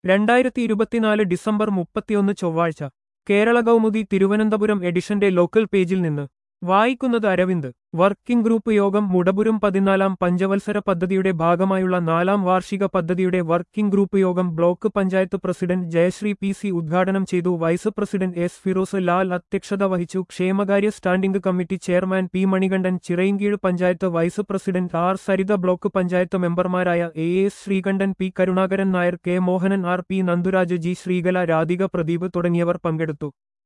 രണ്ടായിരത്തി ഇരുപത്തിനാല് ഡിസംബർ മുപ്പത്തിയൊന്ന് ചൊവ്വാഴ്ച കേരള കൗമുദി തിരുവനന്തപുരം എഡിഷന്റെ ലോക്കൽ പേജിൽ നിന്ന് വായിക്കുന്നത് അരവിന്ദ് വർക്കിംഗ് ഗ്രൂപ്പ് യോഗം മുടപുരം പതിനാലാം പഞ്ചവത്സര പദ്ധതിയുടെ ഭാഗമായുള്ള നാലാം വാർഷിക പദ്ധതിയുടെ വർക്കിംഗ് ഗ്രൂപ്പ് യോഗം block panchayat president Jayasree P C ഉദ്ഘാടനം ചെയ്തു vice president S Firoz Lal അധ്യക്ഷത വഹിച്ചു ക്ഷേമകാര്യ standing committee chairman P Manikandan Chirayinkeezhu panchayat vice president R Saritha block panchayat മെമ്പർമാരായ A S Sreekandan P Karunakaran Nair K Mohanan R P Nanduraj G Sreekala Radhika Pradeep തുടങ്ങിയവർ പങ്കെടുത്തു